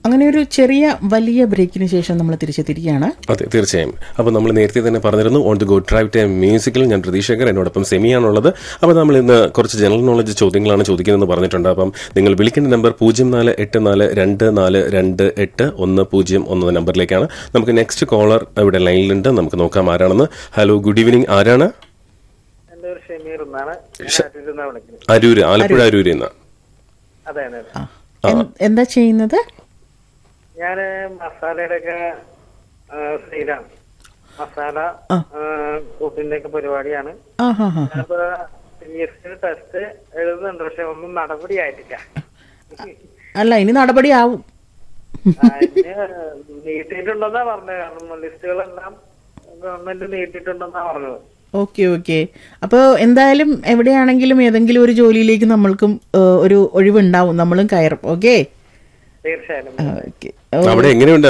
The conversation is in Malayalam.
അങ്ങനെ ഒരു ചെറിയ വലിയ ബ്രേക്കിന് ശേഷം നമ്മൾ തിരിച്ചെത്തിരിക്കുകയാണ് അതെ തീർച്ചയായും അപ്പോൾ നമ്മൾ നേരത്തെ തന്നെ പറഞ്ഞിരുന്നു on the good drive time മ്യൂസിക്കിൽ ഞാൻ പ്രതീക്ഷകർ എന്നോടൊപ്പം സെമിയാണുള്ളത് അപ്പോൾ നമ്മൾ ഇന്ന് കുറച്ച് ജനറൽ നോളജ് ചോദ്യങ്ങളാണ് ചോദിക്കുന്നതെന്ന് പറഞ്ഞിട്ടുണ്ട് അപ്പം നിങ്ങൾ വിളിക്കേണ്ട നമ്പർ പൂജ്യം നാല് എട്ട് നാല് രണ്ട് നാല് രണ്ട് എട്ട് ഒന്ന് പൂജ്യം ഒന്ന് നമ്പറിലേക്കാണ് നമുക്ക് നെക്സ്റ്റ് കോളർ ഇവിടെ ലൈനിലുണ്ട് നമുക്ക് നോക്കാം ആരാണെന്ന് ഹലോ ഗുഡ് ഈവനിങ് ആരാണ് എന്റെ പേര് ഷമീർ എന്നാണ് ഞാൻ ആറ്റിൽ നിന്നാ വിളിക്കുന്നത് അരൂര് ആലപ്പുഴ അരൂരിൽ നിന്ന് അതെ അതെ അതെ. ആ. എൻ- എന്താ ചെയ്യുന്നത് ഞാന് മസാലയുടെ ഒക്കെ സെയിലാണ് മസാല ആ. കൂട്ടിന്റെ ഒക്കെ പരിപാടിയാണ് ആ ഹാ ഹാ ഞാനിപ്പോ പി എസ് സി ടെസ്റ്റ് എഴുതുന്നുണ്ട് പക്ഷെ ഒന്നും നടപടി ആയിട്ടില്ല അല്ല ഇനി നടപടി ആവും അതിന് നീട്ടിയിട്ടുണ്ടെന്നാ പറഞ്ഞത് കാരണം ലിസ്റ്റുകളെല്ലാം ഗവൺമെന്റ് നീട്ടിയിട്ടുണ്ടെന്നാ പറഞ്ഞത് ഓക്കെ ഓക്കെ അപ്പോൾ എന്തായാലും എവിടെയാണെങ്കിലും ഏതെങ്കിലും ഒരു ജോലിയിലേക്ക് നമ്മൾക്കും ഏ, ഒരു ഒഴിവുണ്ടാവും നമ്മളും കയറും ഓക്കെ തീർച്ചയായും ഓക്കെ അവിടെ എങ്ങനെയുണ്ട്